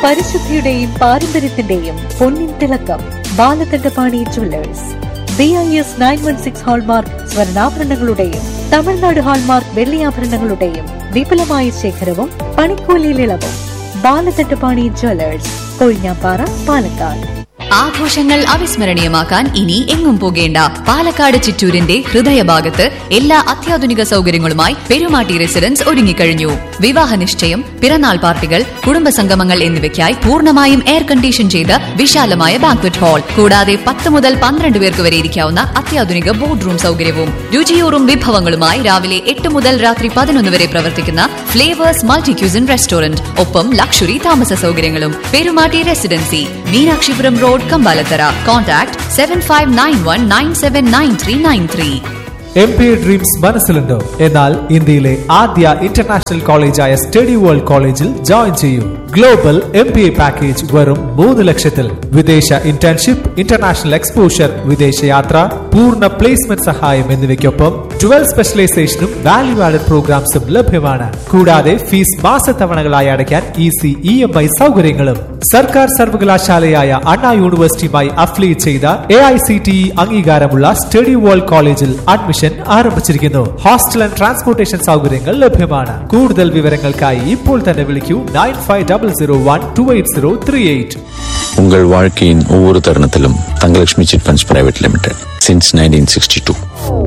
പരിശുദ്ധിയുടെയും പാരമ്പര്യത്തിന്റെയും പൊന്നിൻ തിളക്കം Balakantapani jewellers B I S nine one six hallmark സ്വർണ്ണാഭരണങ്ങളുടെയും തമിഴ്നാട് ഹാൾമാർക്ക് വെള്ളിയാഭരണങ്ങളുടെയും വിപുലമായ ശേഖരവും പണിക്കൂലിയിൽ ഇളവും ബാലകണ്ഠപാണി ജുവല്ലേഴ്സ് കൊഴിഞ്ഞാപ്പാറ പാലക്കാട് ആഘോഷങ്ങൾ അവിസ്മരണീയമാക്കാൻ ഇനി എങ്ങും പോകേണ്ട പാലക്കാട് ചിറ്റൂരിന്റെ ഹൃദയഭാഗത്ത് എല്ലാ അത്യാധുനിക സൗകര്യങ്ങളുമായി പെരുമാട്ടി റെസിഡൻസ് ഒരുങ്ങിക്കഴിഞ്ഞു വിവാഹ നിശ്ചയം പിറന്നാൾ പാർട്ടികൾ കുടുംബസംഗമങ്ങൾ എന്നിവയ്ക്കായി പൂർണ്ണമായും എയർ കണ്ടീഷൻ ചെയ്ത വിശാലമായ ബാങ്ക്വറ്റ് ഹാൾ കൂടാതെ പത്ത് മുതൽ പന്ത്രണ്ട് പേർക്ക് വരെ ഇരിക്കാവുന്ന അത്യാധുനിക ബോർഡ് റൂം സൗകര്യവും രുചിയൂറും വിഭവങ്ങളുമായി രാവിലെ എട്ട് മുതൽ രാത്രി പതിനൊന്ന് വരെ പ്രവർത്തിക്കുന്ന ഫ്ലേവേഴ്സ് മൾട്ടി ക്യൂസിൻ റെസ്റ്റോറന്റ് ഒപ്പം ലക്ഷറി താമസ സൗകര്യങ്ങളും Perumatty residency Meenakshipuram road Kambalathara contact seven five nine one nine seven nine three nine three M B dreams മനസ്സിലുണ്ടോ എന്നാൽ ഇന്ത്യയിലെ ആദ്യ ഇന്റർനാഷണൽ കോളേജായ സ്റ്റഡി വേൾഡ് കോളേജിൽ ജോയിൻ ചെയ്യൂ global M B A package വെറും മൂന്ന് ലക്ഷത്തിൽ വിദേശ ഇന്റേൺഷിപ്പ് ഇന്റർനാഷണൽ എക്സ്പോഷർ വിദേശയാത്ര പൂർണ്ണ പ്ലേസ്മെന്റ് സഹായം എന്നിവയ്ക്കൊപ്പം ട്വൽവ് സ്പെഷ്യലൈസേഷനും വാല്യൂ ആഡഡ് പ്രോഗ്രാംസും ലഭ്യമാണ് കൂടാതെ ഫീസ് മാസത്തവണകളായി അടയ്ക്കാൻ ഈസി ഇ എം ഐ സൗകര്യങ്ങളും സർക്കാർ സർവകലാശാലയായ അണ്ണാ യൂണിവേഴ്സിറ്റിയുമായി അഫിലിയേറ്റ് ചെയ്ത A I C T E അംഗീകാരമുള്ള സ്റ്റഡി വേൾഡ് കോളേജിൽ അഡ്മിഷൻ ആരംഭിച്ചിരിക്കുന്നു ഹോസ്റ്റൽ ആൻഡ് ട്രാൻസ്പോർട്ടേഷൻ സൗകര്യങ്ങൾ ലഭ്യമാണ് കൂടുതൽ വിവരങ്ങൾക്കായി ഇപ്പോൾ തന്നെ വിളിക്കൂ nine five double zero one two eight zero three eight உங்கள் வாழ்க்கையின் ஒவ்வொரு தருணத்திலும் Thangalakshmi chit funds private limited since nineteen sixty two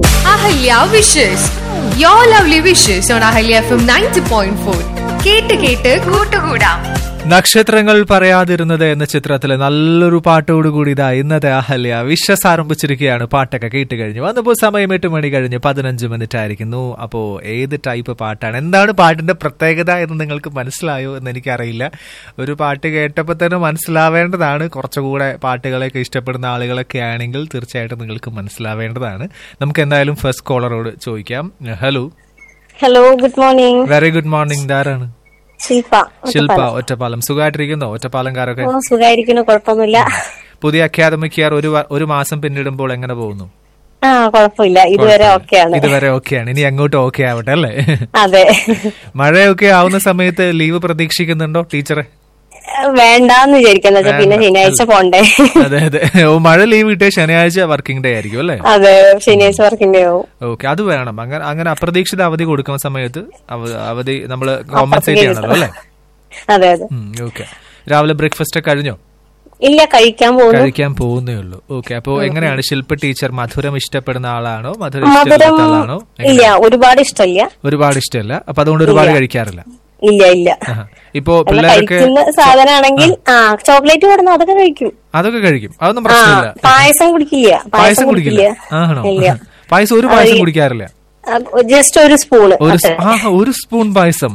Ahalya wishes you lovely wishes on Ahalya FM ninety point four ഫോർ കേട്ട് കേട്ട് കൂട്ടുകൂടാം നക്ഷത്രങ്ങൾ പറയാതിരുന്നത് എന്ന ചിത്രത്തിലെ നല്ലൊരു പാട്ടോട് കൂടി ഇതാ ഇന്നത്തെ അഹല്യ വിശ്വസ് ആരംഭിച്ചിരിക്കുകയാണ് പാട്ടൊക്കെ കേട്ട് കഴിഞ്ഞു വന്നപ്പോൾ സമയം എട്ട് മണി കഴിഞ്ഞ് പതിനഞ്ച് മിനിറ്റ് ആയിരിക്കുന്നു അപ്പോൾ ഏത് ടൈപ്പ് പാട്ടാണ് എന്താണ് പാട്ടിന്റെ പ്രത്യേകത എന്ന് നിങ്ങൾക്ക് മനസ്സിലായോ എന്ന് എനിക്കറിയില്ല ഒരു പാട്ട് കേട്ടപ്പോൾ തന്നെ മനസ്സിലാവേണ്ടതാണ് കുറച്ചുകൂടെ പാട്ടുകളൊക്കെ ഇഷ്ടപ്പെടുന്ന ആളുകളൊക്കെ ആണെങ്കിൽ തീർച്ചയായിട്ടും നിങ്ങൾക്ക് മനസ്സിലാവേണ്ടതാണ് നമുക്ക് എന്തായാലും ഫസ്റ്റ് കോളറോട് ചോദിക്കാം hello hello good morning very good morning ധാരാണ് ശില്പ ശില്പ ഒറ്റപ്പാലം സുഖമായിട്ടിരിക്കുന്നോ ഒറ്റപ്പാലംകാരൊക്കെ ഓ സുഖായിരിക്കുന്നു കുഴപ്പമൊന്നുമില്ല പുതിയ അക്കാദമിക് ഇയർ ഒരു വ- ഒരു മാസം പിന്നിടുമ്പോൾ എങ്ങനെ പോകുന്നു ആ കുഴപ്പമില്ല ഇതുവരെ ഓക്കെയാണ് ഇതുവരെ ഓക്കെയാണ് ഇനി അങ്ങോട്ട് ഓക്കെ ആവട്ടെ അല്ലേ അതെ മഴയൊക്കെ ആവുന്ന സമയത്ത് ലീവ് പ്രതീക്ഷിക്കുന്നുണ്ടോ ടീച്ചറെ വേണ്ടാന്ന് വിചാരിക്കുന്ന വെച്ചാ പിന്നെ ശനിയാഴ്ച പോണ്ടേ അതെ അതെ ഓ മഴ ലീവ് കിട്ടിയ ശനിയാഴ്ച വർക്കിംഗ് ഡേ ആയിരിക്കും അല്ലേ അതെ ശനിയാഴ്ച വർക്കിന്റെ ആവും ഓക്കെ അത് വേണം അങ്ങനെ അങ്ങനെ അപ്രതീക്ഷിത അവധി കൊടുക്കുന്ന സമയത്ത് അവ- അവധി നമ്മൾ കോമ്പൻസേറ്റ് ചെയ്യണല്ലോ അല്ലേ അതെ അതെ ഓക്കെ രാവിലെ ബ്രേക്ക്ഫാസ്റ്റ് കഴിഞ്ഞോ ഇല്ല കഴിക്കാൻ പോകുന്നു കഴിക്കാൻ പോകുന്നേ ഉള്ളൂ ഓക്കെ അപ്പോ എങ്ങനെയാണ് ശില്പ ടീച്ചർ മധുരം ഇഷ്ടപ്പെടുന്ന ആളാണോ മധുരം മധുരം ഇഷ്ടപ്പെടുന്ന ആളാണോ ഇല്ല ഒരുപാട് ഇഷ്ടമില്ല ഒരുപാട് ഇഷ്ടമല്ല അപ്പൊ അതുകൊണ്ട് ഒരുപാട് കഴിക്കാറില്ല ഇല്ല ഇല്ല ആഹാ. ഇപ്പോ അല്ല, പിള്ളേർക്ക് കഴിക്കുന്ന സാധനമാണെങ്കിൽ ആ ചോക്ലേറ്റ് കൊടുന്ന അതൊക്കെ കഴിക്കും അതൊക്കെ കഴിക്കും അതൊന്നും ആ പ്രശ്നമില്ല പായസം കുടിക്കില്ല പായസം കുടിക്കില്ല ആണോ ഇല്ല പായസം ഒരു പായസം കുടിക്കാറില്ല ജസ്റ്റ് ഒരു സ്പൂണ് ഒരു സ്- ആ ഒരു സ്പൂൺ പായസം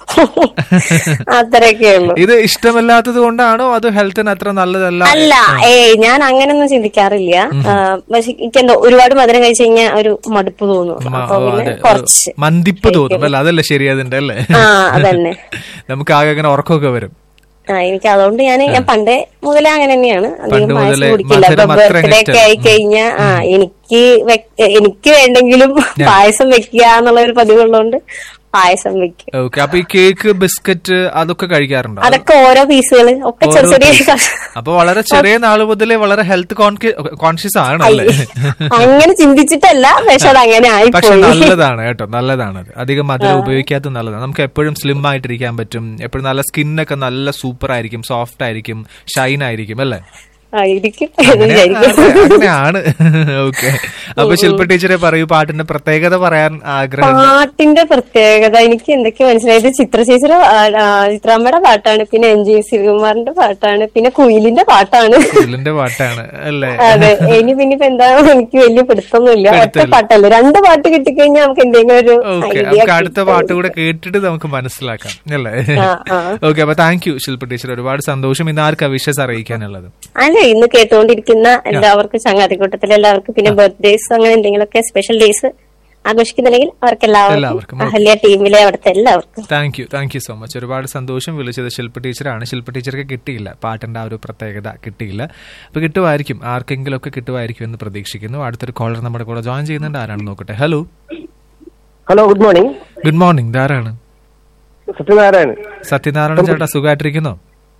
അത്രയൊക്കെ ഉള്ളൂ ഇത് ഇഷ്ടമല്ലാത്തത് കൊണ്ടാണോ അത് ഹെൽത്തിന് അത്ര നല്ലതല്ല അല്ല ഏയ് ഞാൻ അങ്ങനൊന്നും ചിന്തിക്കാറില്ല ആ, പക്ഷെ എനിക്കെന്തോ ഒരുപാട് മധുരം കഴിച്ചു കഴിഞ്ഞാൽ ഒരു മടുപ്പ് തോന്നും മ- അപ്പൊ ഓ, പിന്നെ അതെ കുറച്ച് മന്തിപ്പ് തോന്നും അല്ല അതല്ലേ ശരി അതിന്റെ അല്ലേ ആ അതന്നെ നമുക്ക് ആകെ അങ്ങനെ ഉറക്കമൊക്കെ വരും ആ എനിക്ക് അതുകൊണ്ട് ഞാൻ ഞാൻ പണ്ടേ മുതലേ അങ്ങനെ തന്നെയാണ് അധികം പണ്ട് പായസം മുതലേ കുടിക്കില്ല മധുരം ഇപ്പൊ അത്ര ബർത്ത്ഡേ ഒക്കെ ആയി കഴിഞ്ഞാ ആ എനിക്ക് വെക്ക- എനിക്ക് വേണ്ടെങ്കിലും പായസം വെക്കുക എന്നുള്ള ഒരു പതിവുള്ളതുകൊണ്ട് പായസം വെക്കും ഓക്കെ അപ്പൊ ഈ കേക്ക് ബിസ്ക്കറ്റ് അതൊക്കെ കഴിക്കാറുണ്ടോ അതൊക്കെ ഓരോ പീസുകള് ഒക്കെ ചെറിയ ഓരോ ചെറിയ piece. കഷ- അപ്പൊ വളരെ ചെറിയ നാള് മുതലേ വളരെ ഹെൽത്ത് കോൺഷ്യസ് ആണല്ലേ അങ്ങനെ ചിന്തിച്ചിട്ടല്ല പക്ഷെ അത് അങ്ങനെ പക്ഷെ ആയിപ്പോയി നല്ലതാണ് കേട്ടോ നല്ലതാണ് അത് അധികം മധുരം ഉപയോഗിക്കാത്ത നല്ലതാണ് നമുക്ക് എപ്പോഴും സ്ലിം ആയിട്ടിരിക്കാൻ പറ്റും എപ്പോഴും നല്ല സ്കിന്നൊക്കെ നല്ല സൂപ്പർ ആയിരിക്കും സോഫ്റ്റ് ആയിരിക്കും ഷൈൻ ആയിരിക്കും അല്ലേ ആയിരിക്കും എന്ന് വിചാരിക്കും അങ്ങനെയാണ് ഓക്കെ അപ്പൊ ശില്പ ടീച്ചറെ പറയൂ പാട്ടിന്റെ പ്രത്യേകത പറയാൻ ആഗ്രഹം പാട്ടിന്റെ പ്രത്യേകത എനിക്ക് എന്തൊക്കെ മനസ്സിലായത് ചിത്രശേഖര ചിത്രാമ്മയുടെ പാട്ടാണ് പിന്നെ എൻ ജി ശ്രീകുമാറിന്റെ പാട്ടാണ് പിന്നെ കുയിലിന്റെ പാട്ടാണ് കുയിലിന്റെ പാട്ടാണ് അല്ലേ അതെ ഇനി പിന്നെ ഇപ്പൊ എന്താണെന്ന് എനിക്ക് വലിയ പിടുത്തൊന്നുമില്ല ഒറ്റ പിടുത്തമില്ല. പാട്ടല്ല രണ്ട് പാട്ട് കിട്ടിക്കഴിഞ്ഞാൽ നമുക്ക് എന്തെങ്കിലും ഒരു ഓക്കെ ഐഡിയ നമുക്ക് അടുത്ത പാട്ട് കൂടെ കേട്ടിട്ട് നമുക്ക് മനസ്സിലാക്കാം അല്ലേ ആ, ആ. ഓക്കെ അപ്പൊ താങ്ക് യു ശില്പ ടീച്ചർ ഒരുപാട് സന്തോഷം ഇന്ന് ആർക്കാ വിഷസ് അറിയിക്കാനുള്ളത് അല്ല ഇന്ന് കേട്ടുകൊണ്ടിരിക്കുന്ന എല്ലാവർക്കും ചങ്ങാതിക്കൂട്ടത്തിൽ എല്ലാവർക്കും പിന്നെ ബർത്ത്ഡേസ് അങ്ങനെ എന്തെങ്കിലുമൊക്കെ സ്പെഷ്യൽ ഡേയ്സ് ആഘോഷിക്കുന്നുണ്ടെങ്കിൽ അവർക്ക് എല്ലാവർക്കും, എല്ലാവർക്കും അഹല്യ ടീമിലെ അവിടുത്തെ എല്ലാവർക്കും thank you thank you so much ഒരുപാട് സന്തോഷം വിളിച്ചത് ശില്പ ടീച്ചറാണ് ശില്പ ടീച്ചർക്ക് കിട്ടിയില്ല പാട്ടിന്റെ ആ ഒരു പ്രത്യേകത കിട്ടിയില്ല അപ്പൊ കിട്ടുമായിരിക്കും ആർക്കെങ്കിലും ഒക്കെ കിട്ടുമായിരിക്കും എന്ന് പ്രതീക്ഷിക്കുന്നു അടുത്തൊരു കോളർ നമ്മുടെ കൂടെ ജോയിൻ ചെയ്യുന്നുണ്ട് ആരാണെന്ന് നോക്കട്ടെ hello hello good morning good morning ധാരാണ് സത്യനാരായണൻ സത്യനാരായണ ചേട്ടാ സുഖമായിട്ടിരിക്കുന്നോ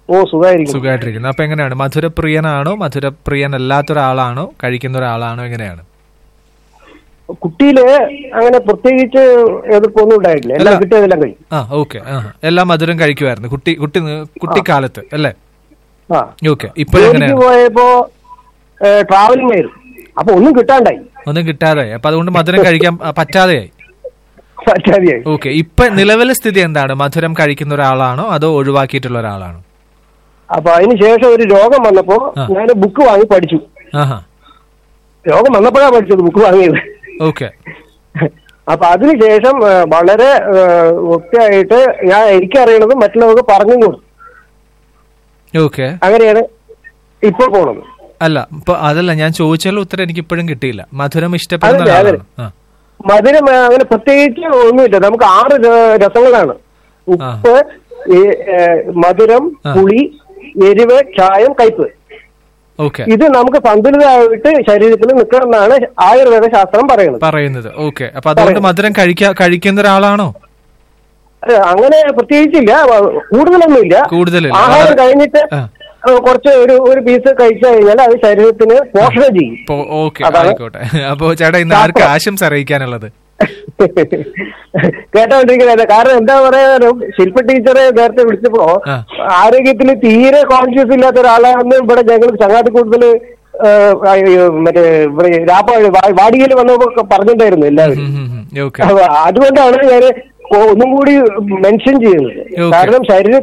ഓ സുഖമായിരിക്കും സുഖമായിട്ടിരിക്കുന്നു അപ്പൊ എങ്ങനെയാണ് മധുരപ്രിയനാണോ മധുരപ്രിയൻ അല്ലാത്ത ഒരാളാണോ കഴിക്കുന്ന ഒരാളാണോ എങ്ങനെയാണ് കുട്ടിയില് അങ്ങനെ പ്രത്യേകിച്ച് എതിർപ്പൊന്നും ഉണ്ടായിട്ടില്ല എല്ലാം അല്ല. കിട്ടിയതെല്ലാം കഴിയും ആ ഓക്കെ ആ എല്ലാ മധുരം കഴിക്കുമായിരുന്നു കുട്ടി കുട്ടി കുട്ടിക്കാലത്ത് അല്ലേ ആ ഓക്കെ ഇപ്പൊ ജോലിക്ക് എങ്ങനെയാണ് പോയപ്പോ ട്രാവലിംഗ് ആയിരുന്നു അപ്പൊ ഒന്നും കിട്ടാണ്ടായി ഒന്നും കിട്ടാതെ അപ്പൊ അതുകൊണ്ട് മധുരം കഴിക്കാൻ ആ, പറ്റാതെയായി പറ്റാതെയായി ഓക്കെ ഇപ്പൊ നിലവിലെ സ്ഥിതി എന്താണ് മധുരം കഴിക്കുന്ന ഒരാളാണോ അതോ ഒഴിവാക്കിയിട്ടുള്ള ഒരാളാണോ അപ്പൊ അതിന് ശേഷം ഒരു രോഗം വന്നപ്പോ ആ. ഞാൻ ബുക്ക് വാങ്ങി പഠിച്ചു ആഹാ രോഗം വന്നപ്പോഴാ പഠിച്ചത് ബുക്ക് വാങ്ങിയത് ഓക്കെ അപ്പൊ അതിനുശേഷം ആ, വളരെ വൃത്തിയായിട്ട് ഞാൻ എനിക്കറിയണത് മറ്റുള്ളവർക്ക് പറഞ്ഞും കൊടുത്തു ഓക്കെ അങ്ങനെയാണ് ഇപ്പോൾ പോണത് അല്ല ഇപ്പൊ അതല്ല ഞാൻ ചോദിച്ചാലും ഉത്തരം എനിക്ക് ഇപ്പോഴും കിട്ടിയില്ല മധുരം ഇഷ്ടപ്പെടുന്ന അതല്ലേ, ഒരാളാണ് ആ മധുരം ആ, അങ്ങനെ പ്രത്യേകിച്ച് ഒന്നുമില്ല നമുക്ക് ആറ് ര- രസങ്ങളാണ് ഉപ്പ് ഈ, ഏ, മധുരം ആ. പുളി എരിവ് ചായം കയ്പ് ഓക്കെ ഇത് നമുക്ക് സന്തുലിതമായിട്ട് ശരീരത്തിൽ നിൽക്കണം എന്നാണ് ആയുർവേദ ശാസ്ത്രം പറയുന്നത് പറയുന്നത് ഓക്കെ അപ്പൊ അതുകൊണ്ട് മധുരം കഴിക്കാ കഴിക്കുന്ന ഒരാളാണോ അത് അങ്ങനെ പ്രത്യേകിച്ചില്ല വ- കൂടുതലൊന്നുമില്ല കൂടുതലില്ല. ആഹാരം വളരെ- കഴിഞ്ഞിട്ട് ആ. ആ, കുറച്ച് ഒരു ഒരു പീസ് കഴിച്ചു കഴിഞ്ഞാൽ അത് ശരീരത്തിന് പോഷണം ചെയ്യും ഓക്കെ അതാണ്. ആയിക്കോട്ടെ അപ്പൊ ചേട്ടാ ഇന്ന് ആർക്ക് ആശംസ അറിയിക്കാനുള്ളത് കേട്ടോണ്ടിരിക്കുന്നത് കാരണം എന്താ പറയാ ശില്പ ടീച്ചറെ നേരത്തെ വിളിച്ചപ്പോ ആ. ആരോഗ്യത്തിൽ തീരെ കോൺഷ്യസ് ഇല്ലാത്ത ഒരാളാണെന്ന് ഇവിടെ ഞങ്ങൾ ചങ്ങാതി കൂടുതൽ മറ്റേ ഇവിടെ രാപ്പാടി വാടികയിൽ വന്നപ്പോ പറഞ്ഞിട്ടുണ്ടായിരുന്നു എല്ലാവരും ഓക്കെ അപ്പൊ അതുകൊണ്ടാണ് ഞാൻ ഒന്നും കൂടി മെൻഷൻ ചെയ്യുന്നത് Okay. കാരണം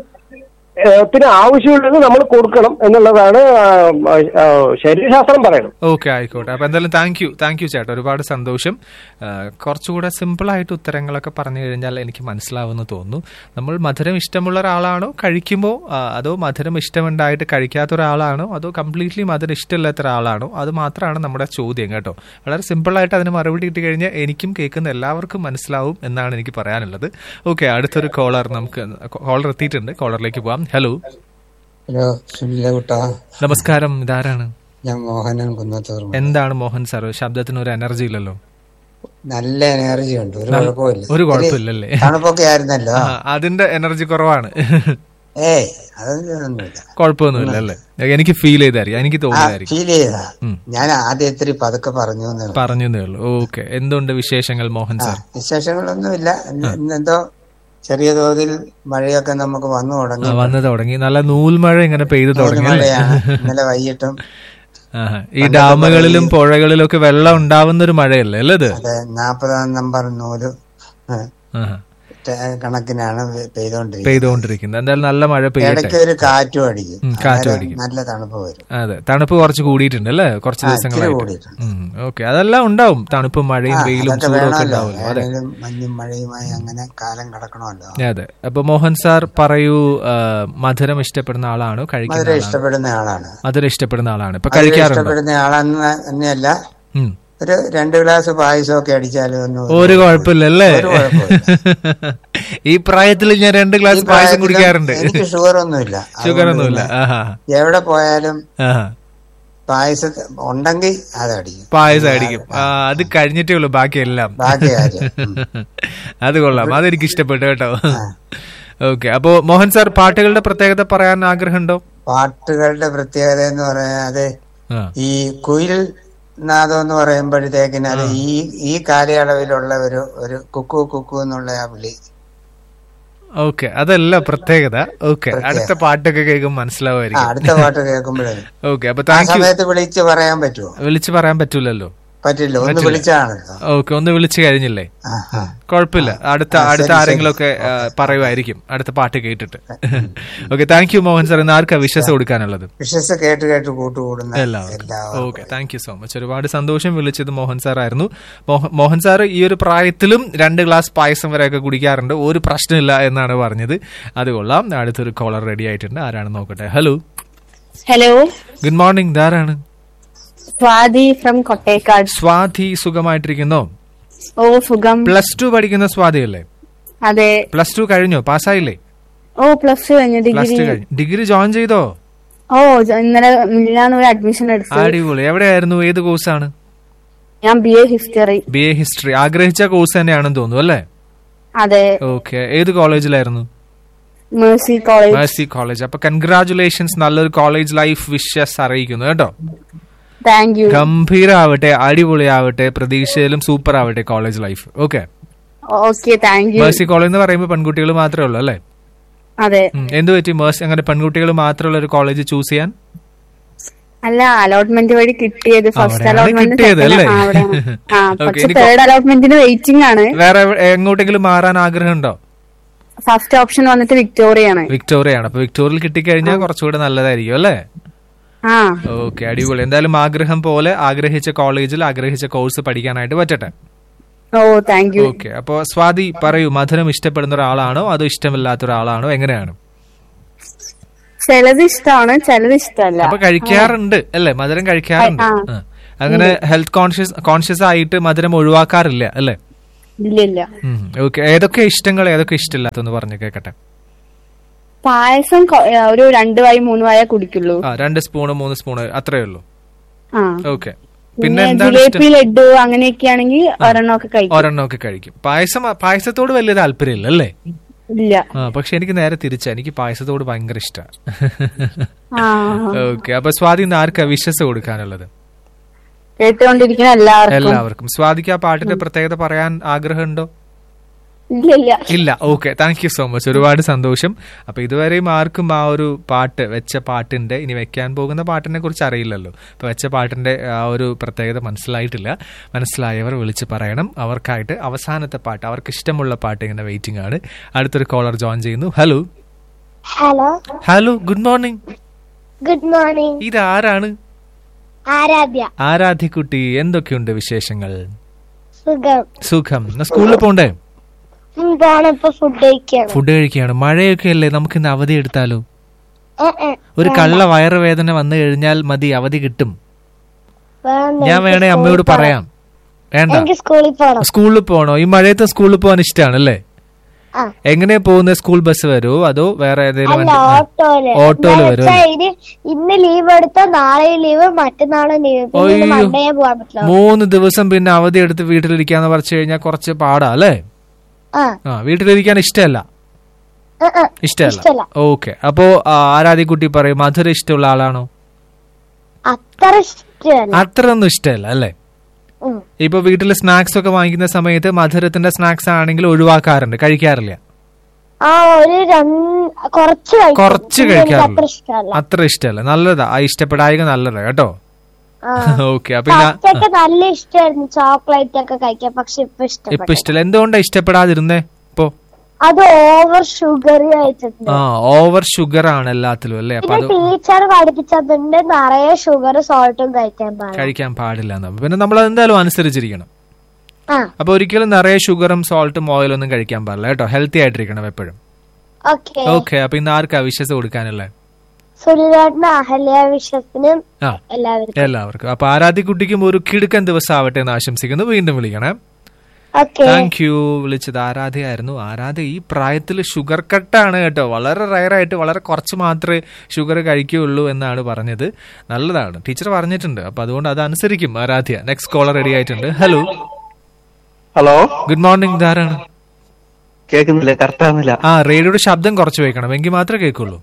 ശരീരത്തിന് ആവശ്യമുള്ളത് നമ്മൾ കൊടുക്കണം എന്നുള്ളതാണ് ആ, ആ, ശരീരശാസ്ത്രം പറയുന്നത് ഓക്കെ ആയിക്കോട്ടെ അപ്പൊ എന്തായാലും താങ്ക് യു താങ്ക് യു ചേട്ടാ ഒരുപാട് സന്തോഷം ആ, കുറച്ചുകൂടെ സിമ്പിൾ ആയിട്ട് ഉത്തരങ്ങളൊക്കെ പറഞ്ഞു കഴിഞ്ഞാൽ എനിക്ക് മനസ്സിലാവുമെന്ന് തോന്നുന്നു നമ്മൾ മധുരം ഇഷ്ടമുള്ള ഒരാളാണോ കഴിക്കുമ്പോൾ ആ, അതോ മധുരം ഇഷ്ടമുണ്ടായിട്ട് കഴിക്കാത്ത ഒരാളാണോ അതോ കംപ്ലീറ്റ്ലി മധുരം ഇഷ്ടമില്ലാത്ത ഒരാളാണോ അത് മാത്രമാണ് നമ്മുടെ ചോദ്യം കേട്ടോ വളരെ സിമ്പിൾ ആയിട്ട് അതിന് മറുപടി കിട്ടി കഴിഞ്ഞാൽ എനിക്കും കേൾക്കുന്ന എല്ലാവർക്കും മനസ്സിലാവും എന്നാണ് എനിക്ക് പറയാനുള്ളത് ഓക്കെ അടുത്തൊരു കോളർ നമുക്ക് കോളർ എത്തിയിട്ടുണ്ട് കോളറിലേക്ക് പോവാം ഹലോ ഹലോ സുനില കുട്ടാ നമസ്കാരം ഇതാരാണ് ഞാൻ മോഹനൻ കുന്നത്തൂർ എന്താണ് മോഹൻ സാർ ശബ്ദത്തിന് ഒരു എനർജി ഇല്ലല്ലോ നല്ല എനർജി ഉണ്ട് ഒരു നല്ല- കുഴപ്പമില്ല ഒരു കുഴപ്പമില്ലല്ലേ? തണുപ്പൊക്കെ ആയിരുന്നല്ലോ ആ, അതിന്റെ എനർജി കുറവാണ് ഏയ് അതൊന്നുമില്ല കുഴപ്പമൊന്നുമില്ല അല്ലേ എനിക്ക് ഫീൽ ചെയ്തായിരിക്കും എനിക്ക് ആ തോന്നിയതായിരിക്കും ഫീൽ ചെയ്താ ഉം. ഞാൻ ആദ്യം ഇത്തിരി പതുക്കെ പറഞ്ഞു എന്നേ ഉള്ളൂ. പറഞ്ഞു ഉള്ളൂ ഓക്കെ എന്തുണ്ട് വിശേഷങ്ങൾ മോഹൻ ആ സാർ വിശേഷങ്ങളൊന്നുമില്ല ഇന്ന് ഇന്നെന്തോ ചെറിയ തോതിൽ മഴയൊക്കെ നമുക്ക് വന്നു ആ, തുടങ്ങി വന്നു തുടങ്ങി നല്ല നൂൽമഴ ഇങ്ങനെ പെയ്തു തുടങ്ങി അല്ലേ മഴയാണ് ഇന്നലെ വൈകിട്ടും ആഹാ. ഈ ഡാമുകളിലും പുഴകളിലും ഒക്കെ വെള്ളം ഉണ്ടാവുന്ന ഒരു മഴയല്ലേ അല്ലേ ഇത് അതെ നാൽപ്പതാം നമ്പർ നൂല് ആ, ആഹാ. ടെ- കണക്കിനാണ് പെയ്തോണ്ടിരിക്കുന്നത് പെയ്തുകൊണ്ടിരിക്കുന്നത് എന്തായാലും നല്ല മഴ ഇടയ്ക്ക് പെയ്യട്ടെ ഒരു കാറ്റും അടിക്കും ഉം, കാറ്റും അന്നേരം അടിക്കും. നല്ല തണുപ്പ് വരും അതെ തണുപ്പ് കുറച്ച് കൂടിയിട്ടുണ്ട് അല്ലേ കുറച്ച് ആ, ഇച്ചിരി ദിവസങ്ങളായിട്ട് കൂടിയിട്ടുണ്ട്. ഓക്കെ അതെല്ലാം ഉണ്ടാവും തണുപ്പും മഴയും ആ, വെയിലും അതൊക്കെ ചൂടും ഒക്കെ വേണമല്ലോ ഉണ്ടാവുമല്ലോ അതെ വേനലും മഞ്ഞും മഴയുമായി അങ്ങനെ കാലം കടക്കണമല്ലോ അതെ അപ്പൊ മോഹൻ സാർ പറയൂ ആ, മധുരം ഇഷ്ടപ്പെടുന്ന ആളാണോ കഴിക്കുന്ന മധുരം ആളാണോ ഇഷ്ടപ്പെടുന്ന ആളാണ് മധുരം ഇഷ്ടപ്പെടുന്ന ആളാണ് ഇപ്പൊ മധുരം കഴിക്കാറുണ്ടോ ഇഷ്ടപ്പെടുന്ന ആളെന്ന് തന്നെയല്ല ഉം. ഒരു രണ്ട് ഗ്ലാസ് പായസമൊക്കെ അടിച്ചാലും ഒന്നും ഒരു കുഴപ്പമില്ലല്ലേ ഒരു കുഴപ്പമില്ല ഈ പ്രായത്തിൽ ഞാൻ രണ്ട് ഗ്ലാസ് ഈ പായസം പ്രായത്തിലും കുടിക്കാറുണ്ട് എനിക്ക് ഷുഗർ ഒന്നുമില്ല ഷുഗർ ഒന്നുമില്ല അതുകൊണ്ട് ആഹാ പിന്നെ എവിടെ പോയാലും ആഹാ പായസം ഉണ്ടെങ്കിൽ അതടിക്കും പായസം അടിക്കും ആ അത് കഴിഞ്ഞിട്ടേ ഉള്ളൂ ബാക്കിയെല്ലാം ബാക്കി കാര്യം ഉം. അത് കൊള്ളാം അതെനിക്ക് ഇഷ്ടപ്പെട്ടു കേട്ടോ ഓക്കെ അപ്പോ മോഹൻ സാർ പാട്ടുകളുടെ പ്രത്യേകത പറയാൻ ആഗ്രഹമുണ്ടോ പാട്ടുകളുടെ പ്രത്യേകത എന്ന് പറയാൻ അത് ആ ഈ കുയിൽ നാദം എന്ന് പറയുമ്പോഴത്തേക്കിന് അത് ഈ ഈ കാലയളവിലുള്ള ഒരു ഒരു കുക്കു കുക്കു എന്നുള്ള ആ വിളി ഓക്കെ അതല്ല പ്രത്യേകത ഓക്കെ അടുത്ത പാട്ടൊക്കെ കേൾക്കുമ്പോൾ ആ മനസ്സിലാവുമായിരിക്കും അടുത്ത പാട്ട് കേൾക്കുമ്പോഴേ ഓക്കെ അപ്പൊ ആ താങ്ക് യു സമയത്ത് വിളിച്ച് പറയാൻ പറ്റുമോ വിളിച്ചു പറയാൻ പറ്റൂലല്ലോ പറ്റില്ല ഒന്ന് പറ്റില്ല. വിളിച്ചാണല്ലോ ഓക്കെ ഒന്ന് വിളിച്ചു കഴിഞ്ഞില്ലേ ആ, ആ. കുഴപ്പമില്ല അടുത്ത ആ, അടുത്ത ശരി, ആരെങ്കിലും ഒക്കെ ആ, പറയുമായിരിക്കും അടുത്ത പാട്ട് കേട്ടിട്ട് okay thank you Mohan sir ഇന്ന് ആർക്കാ വിശ്വസ് കൊടുക്കാനുള്ളത് വിശ്വസ് കേട്ട് കേട്ട് കൂട്ടുകൂടുന്ന എല്ലാവർക്കും എല്ലാവർക്കും okay thank you so much ഒരുപാട് സന്തോഷം വിളിച്ചത് മോഹൻ സാർ ആയിരുന്നു മോഹ- മോഹൻ സാർ ഈ ഒരു പ്രായത്തിലും രണ്ട് ഗ്ലാസ് പായസം വരെയൊക്കെ കുടിക്കാറുണ്ട് ഒരു പ്രശ്നമില്ല എന്നാണ് പറഞ്ഞത് അത് കൊള്ളാം അടുത്തൊരു കോളർ റെഡി ആയിട്ടുണ്ട് ആരാണ് നോക്കട്ടെ ഹലോ ഹലോ ഗുഡ് മോർണിംഗ് ഇതാരാണ് സ്വാതി ഫ്രം കൊട്ടേക്കാട് സ്വാതി സുഖമായിട്ടിരിക്കുന്നോ ഓ സുഖം പ്ലസ് ടു പഠിക്കുന്ന സ്വാതി അല്ലേ അതെ പ്ലസ് ടു കഴിഞ്ഞോ പാസ്സായില്ലേ ഓ പ്ലസ് ടു കഴിഞ്ഞു പ്ലസ് ഡിഗ്രി ടു കഴിഞ്ഞു ഡിഗ്രി ജോയിൻ ചെയ്തോ ഓ ജ- ഇന്നലെ മില്ലാന്ന് ഒരു അഡ്മിഷൻ എടുത്തു അടിപൊളി എവിടെയായിരുന്നു ഏത് കോഴ്സാണ് ഞാൻ B A history B A history ആഗ്രഹിച്ച കോഴ്സ് തന്നെയാണെന്ന് തോന്നുന്നു അല്ലേ അതെ ഓക്കെ ഏത് കോളേജിലായിരുന്നു മേഴ്സി കോളേജ് മേഴ്സി കോളേജ് അപ്പൊ കൺഗ്രാചുലേഷൻസ് നല്ലൊരു കോളേജ് ലൈഫ് വിഷസ് അറിയിക്കുന്നു കേട്ടോ താങ്ക് യു ഗംഭീരാവട്ടെ അടിപൊളിയാവട്ടെ പ്രതീക്ഷയിലും സൂപ്പർ ആവട്ടെ college life okay okay thank you Mercy college എന്ന് പറയുമ്പോൾ പെൺകുട്ടികൾ മാത്രമേ ഉള്ളൂ അല്ലേ അതെ ഉം. എന്ത് പറ്റി മേഴ്സി അങ്ങനെ പെൺകുട്ടികൾ മാത്രമുള്ള ഒരു കോളേജ് ചൂസ് ചെയ്യാൻ അല്ല അലോട്ട്മെന്റ് വഴി കിട്ടിയത് ഫസ്റ്റ് അവിടെയാണ് അലോട്ട്മെന്റ് കിട്ടിയത് അല്ലേ? ആ Okay, പക്ഷെ ഇനി തേർഡ് അലോട്ട്മെന്റിന് വെയിറ്റിംഗ് ആണ് വേറെ എവിടെ- എങ്ങോട്ടെങ്കിലും മാറാൻ ആഗ്രഹമുണ്ടോ ഫസ്റ്റ് ഓപ്ഷൻ വന്നിട്ട് വിക്ടോറിയാണ് വിക്ടോറിയാണ് അപ്പൊ വിക്ടോറിയൽ കിട്ടിക്കഴിഞ്ഞാൽ കുറച്ചുകൂടെ നല്ലതായിരിക്കും അല്ലേ ആ ഓക്കെ അടിപൊളി എന്തായാലും ആഗ്രഹം പോലെ ആഗ്രഹിച്ച കോളേജിൽ ആഗ്രഹിച്ച കോഴ്സ് പഠിക്കാനായിട്ട് പറ്റട്ടെ ഓ താങ്ക് യു ഓക്കെ അപ്പോ സ്വാതി പറയൂ മധുരം ഇഷ്ടപ്പെടുന്ന ഒരാളാണോ അതോ ഇഷ്ടമില്ലാത്ത ഒരാളാണോ എങ്ങനെയാണ് ചിലത് ഇഷ്ടമാണ് ചിലത് ഇഷ്ടമല്ല അപ്പൊ കഴിക്കാറുണ്ട് അല്ലേ മധുരം കഴിക്കാറുണ്ട് ആ. ആ. അങ്ങനെ ഹെൽത്ത് കോൺഷ്യസ് കോൺഷ്യസ് ആയിട്ട് മധുരം ഒഴിവാക്കാറില്ല അല്ലേ ഇല്ല ഇല്ല ഓക്കെ ഏതൊക്കെ ഇഷ്ടങ്ങൾ ഏതൊക്കെ ഇഷ്ടമില്ലാത്തെന്ന് പറഞ്ഞു കേക്കട്ടെ പായസം കൊ- ഏ, ഒരു രണ്ട് വായ മൂന്ന് വായ കുടിക്കുള്ളൂ ആ രണ്ട് സ്പൂണ് മൂന്ന് സ്പൂണ് അത്രേ ഉള്ളൂ ആ ഓക്കെ പിന്നെ പിന്നെ എന്താണ് ജിലേബി ഇഷ്ടം ലഡു അങ്ങനെയൊക്കെ ആണെങ്കിൽ ഒരെണ്ണമൊക്കെ കഴിക്കും ഒരെണ്ണമൊക്കെ കഴിക്കും പായസം പായസത്തോട് വലിയ താല്പര്യമില്ല അല്ലേ ഇല്ല ആ പക്ഷെ എനിക്ക് നേരെ തിരിച്ചാ എനിക്ക് പായസത്തോട് ഭയങ്കര ഇഷ്ടമാണ് ആ ഓക്കെ അപ്പൊ സ്വാതി ഇന്ന് ആർക്കാ വിശ്വസ് കൊടുക്കാനുള്ളത് കേട്ടുകൊണ്ടിരിക്കുന്ന എല്ലാവർക്കും എല്ലാവർക്കും സ്വാതിക്ക് ആ പാട്ടിന്റെ പ്രത്യേകത പറയാൻ ആഗ്രഹമുണ്ടോ ഇല്ല ഇല്ല ഇല്ല okay thank you so much ഒരുപാട് സന്തോഷം അപ്പൊ ഇതുവരെയും ആർക്കും ആ ഒരു പാട്ട് വെച്ച പാട്ടിന്റെ ഇനി വെക്കാൻ പോകുന്ന പാട്ടിനെ കുറിച്ച് അറിയില്ലല്ലോ അപ്പൊ വെച്ച പാട്ടിന്റെ ആ ഒരു പ്രത്യേകത മനസ്സിലായിട്ടില്ല മനസ്സിലായവർ വിളിച്ച് പറയണം അവർക്കായിട്ട് അവസാനത്തെ പാട്ട് അവർക്ക് ഇഷ്ടമുള്ള പാട്ട് ഇങ്ങനെ വെയിറ്റിംഗ് ആണ് അടുത്തൊരു കോളർ ജോയിൻ ചെയ്യുന്നു hello hello hello good morning good morning ഇത് ആരാണ് ആരാധ്യ ആരാധ്യക്കുട്ടി എന്തൊക്കെയുണ്ട് വിശേഷങ്ങൾ സുഖം സുഖം ഇന്ന് സ്കൂളിൽ പോണ്ടേ എന്താണ് ഇപ്പൊ ഫുഡ് കഴിക്കാണ് ഫുഡ് കഴിക്കുകയാണ് മഴയൊക്കെ അല്ലേ നമുക്ക് ഇന്ന് അവധി എടുത്താലോ ഏ, ഏ, ഒരു കള്ള വയറുവേദന വന്നു കഴിഞ്ഞാൽ മതി അവധി കിട്ടും വേണ്ട, ഞാൻ എനിക്ക് വേണേ സ്കൂളിൽ അമ്മയോട് പോണം. പറയാം വേണ്ട എനിക്ക് സ്കൂളിൽ പോണം സ്കൂളിൽ പോണോ ഈ മഴയത്ത് സ്കൂളിൽ പോകാൻ ഇഷ്ടമാണല്ലേ ആ. എങ്ങനെയാ പോകുന്നത് സ്കൂൾ ബസ് വരുമോ അതോ വേറെ ഏതെങ്കിലും അല്ല വണ്ടി- ഓട്ടോയില് ഓട്ടോയില് എന്താ വരും വെച്ചാ ഇനി ഇന്ന് ലീവ് എടുത്താൽ നാളെ ലീവ് മറ്റന്നാളെ ലീവ് പിന്നെ അയ്യോ. മണ്ടേ പോകാൻ പറ്റില്ല മൂന്ന് ദിവസം പിന്നെ അവധി എടുത്ത് വീട്ടിലിരിക്കാന്ന് പറഞ്ഞു കഴിഞ്ഞാൽ കുറച്ച് പാടാ അല്ലേ ആ ആ വീട്ടിലിരിക്കാൻ ഇഷ്ടമല്ല ഏ, ഏ, ഇഷ്ടമല്ല ഇഷ്ടല്ല ഓക്കെ അപ്പോ ആ, ആരാധ്യക്കുട്ടി പറയും മധുര ഇഷ്ടമുള്ള ആളാണോ അത്ര ഇഷ്ടമല്ല അത്ര ഒന്നും ഇഷ്ടമല്ല അല്ലേ ഉം. ഇപ്പൊ വീട്ടിൽ സ്നാക്സ് ഒക്കെ വാങ്ങിക്കുന്ന സമയത്ത് മധുരത്തിന്റെ സ്നാക്സ് ആണെങ്കിൽ ഒഴിവാക്കാറുണ്ട് കഴിക്കാറില്ല ആ ഒരു രണ്ട് കുറച്ച് കഴിക്കും. കുറച്ച് പിന്നെ എനിക്ക് കഴിക്കാറുള്ളൂ അത്ര ഇഷ്ടമല്ല അത്ര ഇഷ്ടമല്ല നല്ലതാ ആ ഇഷ്ടപ്പെടായിക നല്ലതാ കേട്ടോ ആ. ഓക്കെ അപ്പൊ ഇന്ന- ഫസ്റ്റൊക്കെ നല്ല ഇഷ്ടമായിരുന്നു ചോക്ലേറ്റ് ഒക്കെ കഴിക്കാൻ പക്ഷെ ഇപ്പൊ ഇപ്പൊ ഇഷ്ടപ്പെട്ടു ഇഷ്ടമല്ല എന്തുകൊണ്ടാ ഇഷ്ടപ്പെടാതിരുന്നേ ഇപ്പൊ അത് ഓവർ ഷുഗർ കഴിച്ചിട്ടുണ്ട് ആ ഓവർ ഷുഗർ ആണ് എല്ലാത്തിലും അല്ലേ അപ്പൊ പിന്നെ അത് ടീച്ചർ പഠിപ്പിച്ചതുണ്ട് നിറയെ ഷുഗർ സോൾട്ടും കഴിക്കാൻ പാടില്ല കഴിക്കാൻ പാടില്ല എന്ന് പിന്നെ നമ്മൾ എന്തായാലും അനുസരിച്ചിരിക്കണം ആ അപ്പൊ ഒരിക്കലും നിറയെ ഷുഗറും സോൾട്ടും ഓയിലും ഒന്നും കഴിക്കാൻ പാടില്ല കേട്ടോ ഹെൽത്തി ആയിട്ടിരിക്കണം എപ്പോഴും ഓക്കെ ഓക്കെ അപ്പൊ ഇന്ന് ആർക്കാ വിശ്വസ് കൊടുക്കാനല്ലേ സുനിലേട്ടന് അഹല്യ വിശ്വസിനും ആ എല്ലാവർക്കും എല്ലാവർക്കും അപ്പൊ ആരാധ്യക്കുട്ടിക്കും ഒരു കിടുക്കൻ ദിവസം ആവട്ടെ എന്ന് ആശംസിക്കുന്നു വീണ്ടും വിളിക്കണേ ഓക്കെ താങ്ക് യു വിളിച്ചത് ആരാധ്യയായിരുന്നു ആരാധ്യ ഈ പ്രായത്തിൽ ഷുഗർ കട്ടാണ് കേട്ടോ വളരെ റയറായിട്ട് വളരെ കുറച്ച് മാത്രമേ ഷുഗർ കഴിക്കുകയുള്ളൂ എന്നാണ് പറഞ്ഞത് നല്ലതാണ് ടീച്ചർ പറഞ്ഞിട്ടുണ്ട് അപ്പൊ അതുകൊണ്ട് അത് അനുസരിക്കും ആരാധ്യ നെക്സ്റ്റ് കോളർ റെഡി ആയിട്ടുണ്ട് ഹലോ ഹലോ ഗുഡ് മോർണിംഗ് ധാരാണ് കേൾക്കുന്നില്ല കറക്റ്റ് ആവുന്നില്ല ആ റേഡിയോയുടെ ശബ്ദം കുറച്ച് വെക്കണം എങ്കിൽ മാത്രമേ കേൾക്കുള്ളൂ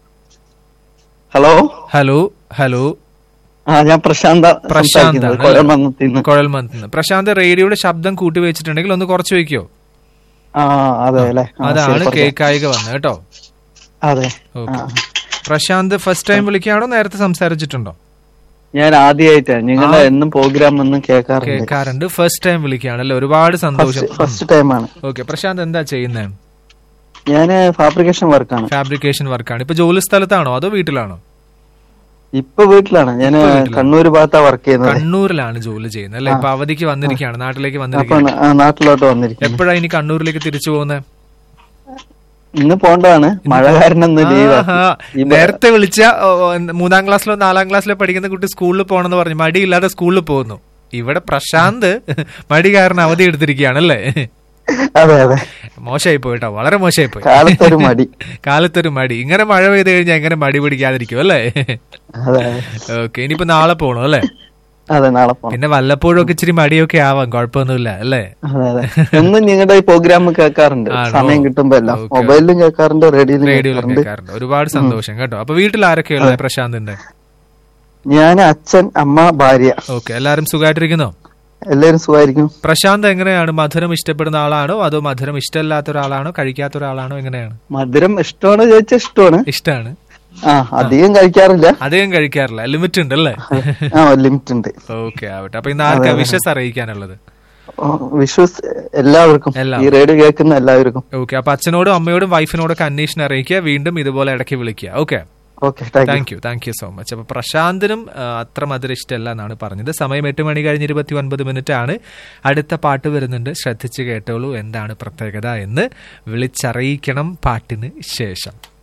ഹലോ ഹലോ ഹലോ ആ ഞാൻ പ്രശാന്ത പ്രശാന്ത് സംസാരിക്കുന്നത് കൊല്ലമന്നത്തിന്ന് കുഴൽമന്ത് പ്രശാന്ത് റേഡിയോയുടെ ശബ്ദം കൂട്ടി വെച്ചിട്ടുണ്ടെങ്കിൽ ഒന്ന് കുറച്ച് വെക്കോ ആ അതെ അല്ലേ ആ, ശരി, അതാണ് പറഞ്ഞോ. കേക്കായിക വന്നത് കേട്ടോ അതെ ഓക്കെ പ്രശാന്ത് ഫസ്റ്റ് ടൈം വിളിക്കുകയാണോ നേരത്തെ സംസാരിച്ചിട്ടുണ്ടോ ഞാൻ ആദ്യമായിട്ടാ നിങ്ങളുടെ എന്നും പ്രോഗ്രാം ഒന്നും കേൾക്കാറുണ്ട് കേൾക്കാറുണ്ട് ഫസ്റ്റ് ടൈം വിളിക്കുകയാണല്ലേ ഒരുപാട് സന്തോഷം ഫസ്റ്റ് ടൈമാണ് ഓക്കെ പ്രശാന്ത് എന്താ ചെയ്യുന്നത് ഞാന് ഫാബ്രിക്കേഷൻ വർക്കാണ് ഫാബ്രിക്കേഷൻ വർക്കാണ് ഇപ്പൊ ജോലി സ്ഥലത്താണോ അതോ വീട്ടിലാണോ ഇപ്പൊ വീട്ടിലാണ് ഞാൻ ഇപ്പൊ വീട്ടിലാണ്. കണ്ണൂർ ഭാഗത്താ വർക്ക് ചെയ്യുന്നത് കണ്ണൂരിലാണ് ജോലി ചെയ്യുന്നത് അല്ലെ ഇപ്പൊ അവധിക്ക് വന്നിരിക്കുകയാണ് നാട്ടിലേക്ക് അപ്പൊ വന്നിരിക്കുകയാണ് ന- ആ, നാട്ടിലോട്ട് വന്നിരിക്കുന്നു എപ്പോഴാ ഇനി കണ്ണൂരിലേക്ക് തിരിച്ചു പോകുന്നത് ഇന്ന് പോണ്ടാണ് മഴ കാരണം ഇന്ന് ലീവ് നേരത്തെ വിളിച്ച ഓ, ഓ, മൂന്നാം ക്ലാസ്സിലോ നാലാം ക്ലാസ്സിലോ പഠിക്കുന്ന കുട്ടി സ്കൂളിൽ പോകണമെന്ന് പറഞ്ഞു മടിയില്ലാതെ സ്കൂളിൽ പോകുന്നു ഇവിടെ പ്രശാന്ത് മടി കാരണം അവധി എടുത്തിരിക്കുകയാണല്ലേ അതെ അതെ മോശമായി പോയിട്ടോ വളരെ മോശമായി പോയി കാലത്തൊരു മടി. കാലത്തൊരു മടി ഇങ്ങനെ മഴ പെയ്ത് കഴിഞ്ഞാൽ എങ്ങനെ മടി പിടിക്കാതിരിക്കും അല്ലേ അതെ ഓക്കെ ഇനിയിപ്പോ നാളെ പോകണം അല്ലേ അതെ നാളെ പോണം പിന്നെ വല്ലപ്പോഴും ഒക്കെ ഇച്ചിരി മടിയൊക്കെ ആവാം കുഴപ്പമൊന്നുമില്ല അല്ലേ അതെ അതെ എന്നും നിങ്ങളുടെ ഈ പ്രോഗ്രാം കേൾക്കാറുണ്ട് ആണോ? സമയം കിട്ടുമ്പോ എല്ലാം ഓക്കേ. മൊബൈലിലും കേൾക്കാറുണ്ട് റേഡിയോയിലും റേഡിയോയിൽ കേൾക്കാറുണ്ട് കേൾക്കാറുണ്ട് ഒരുപാട് സന്തോഷം കേട്ടോ അപ്പൊ വീട്ടിൽ ആരൊക്കെയുള്ളത് പ്രശാന്തിന്റെ ഞാൻ അച്ഛൻ അമ്മ ഭാര്യ ഓക്കെ എല്ലാരും സുഖമായിട്ടിരിക്കുന്നോ എല്ലാവരും സുഖമായിരിക്കും പ്രശാന്ത് എങ്ങനെയാണ് മധുരം ഇഷ്ടപ്പെടുന്ന ആളാണോ അതോ മധുരം ഇഷ്ടമില്ലാത്ത ഒരാളാണോ കഴിക്കാത്ത ഒരാളാണോ എങ്ങനെയാണ് മധുരം ഇഷ്ടമാണോ ചോദിച്ചാൽ ഇഷ്ടമാണ് ഇഷ്ടമാണ് ആ അധികം കഴിക്കാറില്ല അധികം കഴിക്കാറില്ല ലിമിറ്റ് ഉണ്ട് അല്ലേ ആ ലിമിറ്റ് ഉണ്ട് ഓക്കെ ആവട്ടെ അപ്പൊ ഇന്ന് ആർക്കാ വിഷസ് അറിയിക്കാനുള്ളത് വിശ്വസ് എല്ലാവർക്കും എല്ലാവർക്കും. ഈ റേഡിയോ കേൾക്കുന്ന എല്ലാവർക്കും ഓക്കെ അപ്പൊ അച്ഛനോടും അമ്മയോടും വൈഫിനോടും ഒക്കെ അന്വേഷണം അറിയിക്കുക വീണ്ടും ഇതുപോലെ ഇടയ്ക്ക് വിളിക്കുക okay okay thank you thank you thank you so much അപ്പൊ പ്രശാന്തിനും ആ, അത്ര മധുരം ഇഷ്ടമല്ല എന്നാണ് പറഞ്ഞത് സമയം എട്ട് മണി കഴിഞ്ഞ് ഇരുപത്തി ഒൻപത് മിനിറ്റ് ആണ് അടുത്ത പാട്ട് വരുന്നുണ്ട് ശ്രദ്ധിച്ച് കേട്ടോളൂ എന്താണ് പ്രത്യേകത എന്ന് വിളിച്ചറിയിക്കണം പാട്ടിന് ശേഷം